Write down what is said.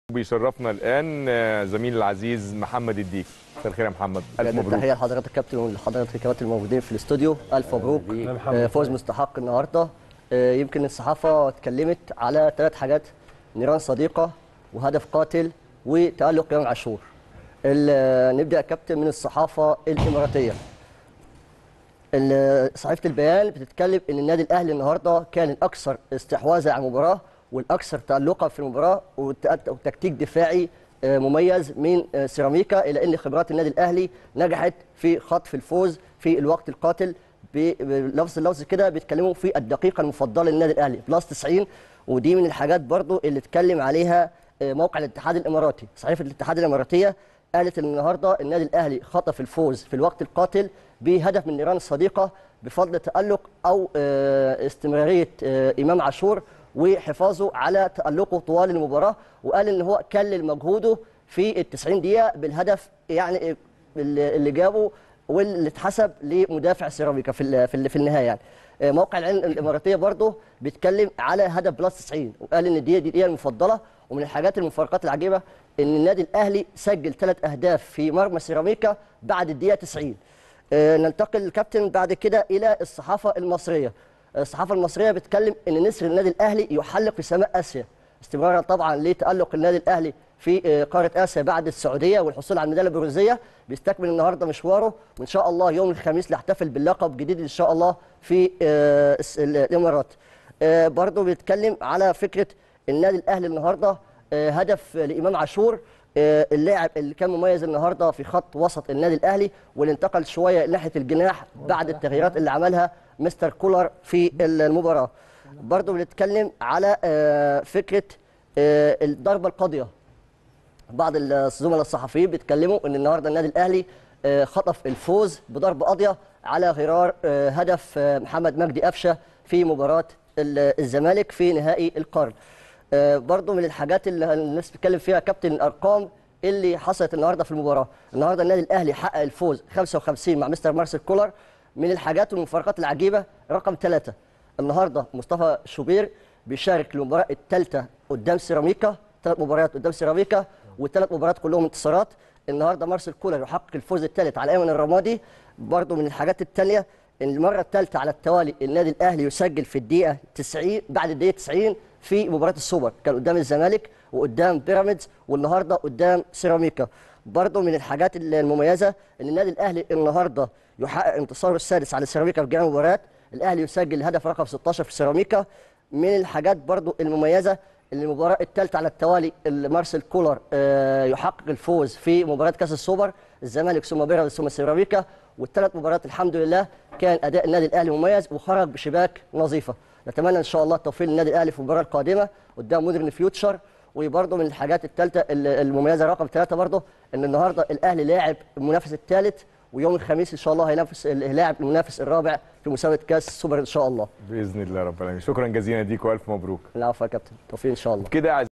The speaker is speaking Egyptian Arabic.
بيشرفنا الان آه، زميل العزيز محمد الديك مساء الخير يا محمد الف بجد مبروك تحيه لحضرتك يا كابتن ولحضرتك الكباتن الموجودين في الاستوديو الف مبروك آه، فوز مستحق النهارده آه، يمكن الصحافه اتكلمت على ثلاث حاجات نيران صديقه وهدف قاتل وتالق امام عاشور ال- نبدا يا كابتن من الصحافه الاماراتيه ال- صحيفه البيان بتتكلم ان النادي الاهلي النهارده كان الاكثر استحواذا على المباراه والاكثر تالقا في المباراه والت- وتكتيك دفاعي آه، مميز من آه، سيراميكا الى ان خبرات النادي الاهلي نجحت في خطف الفوز في الوقت القاتل ب- بلفظ اللفظ كده بيتكلموا في الدقيقه المفضله للنادي الاهلي بلس 90 ودي من الحاجات برضو اللي اتكلم عليها آه، موقع الاتحاد الاماراتي صحيفه الاتحاد الاماراتيه قالت ان النهارده النادي الاهلي خطف الفوز في الوقت القاتل بهدف من نيران الصديقه بفضل تالق او آه، استمراريه آه، امام عاشور وحفاظه على تالقه طوال المباراه وقال ان هو كلل مجهوده في ال 90 دقيقه بالهدف يعني اللي اللي جابه واللي اتحسب لمدافع سيراميكا في ال- في ال- في النهايه يعني آه، موقع العين الاماراتيه برضه بيتكلم على هدف بلس 90 وقال ان دي دي, دي المفضله ومن الحاجات المفارقات العجيبه ان النادي الاهلي سجل ثلاث اهداف في مرمى سيراميكا بعد الدقيقه 90 آه، ننتقل الكابتن بعد كده الى الصحافه المصريه الصحافه المصريه بتتكلم ان نسر النادي الاهلي يحلق في سماء اسيا استمرارا طبعا لتالق النادي الاهلي في آه، قاره اسيا بعد السعوديه والحصول على الميداليه البرونزيه بيستكمل النهارده مشواره وان شاء الله يوم الخميس نحتفل باللقب جديد ان شاء الله في آه، الس- الامارات آه، برضه بيتكلم على فكره النادي الاهلي النهارده آه، هدف لامام عاشور آه، اللاعب اللي كان مميز النهارده في خط وسط النادي الاهلي واللي انتقل شويه ناحيه الجناح بعد التغييرات اللي عملها مستر كولر في المباراه برضه بنتكلم على آه، فكره آه، الضربه القاضيه بعض الزملاء الصحفيين بيتكلموا ان النهارده النادي الاهلي آه، خطف الفوز بضربه قاضيه على غرار آه، هدف آه، محمد مجدي قفشه في مباراه ال- الزمالك في نهائي القرن. آه، برضو من الحاجات اللي الناس بتتكلم فيها كابتن الارقام اللي حصلت النهارده في المباراه، النهارده النادي الاهلي حقق الفوز 55 مع مستر مارسيل كولر من الحاجات والمفارقات العجيبه رقم ثلاثه النهارده مصطفى شوبير بيشارك المباراه الثالثه قدام سيراميكا ثلاث مباريات قدام سيراميكا والثلاث مباريات كلهم انتصارات النهارده مارسيل كولر يحقق الفوز الثالث على ايمن الرمادي برضه من الحاجات الثانيه ان المره الثالثه على التوالي النادي الاهلي يسجل في الدقيقه 90 بعد الدقيقه 90 في مباراه السوبر كان قدام الزمالك وقدام بيراميدز والنهارده قدام سيراميكا برضه من الحاجات المميزه ان النادي الاهلي النهارده يحقق انتصاره السادس على سيراميكا في جميع المباريات الاهلي يسجل الهدف رقم 16 في سيراميكا من الحاجات برضو المميزه ان المباراه الثالثه على التوالي اللي مارسيل كولر آه، يحقق الفوز في مباراه كاس السوبر الزمالك ثم بيراميدز ثم سيراميكا والثلاث مباريات الحمد لله كان اداء النادي الاهلي مميز وخرج بشباك نظيفه نتمنى ان شاء الله التوفيق للنادي الاهلي في المباراه القادمه قدام مودرن فيوتشر وبرضه من الحاجات الثالثه المميزه رقم ثلاثه برضه ان النهارده الاهلي لاعب المنافس الثالث ويوم الخميس ان شاء الله هينافس لاعب المنافس الرابع في مسابقه كاس السوبر ان شاء الله باذن الله رب العالمين شكرا جزيلا ليك والف مبروك العفو يا كابتن توفيق ان شاء الله كده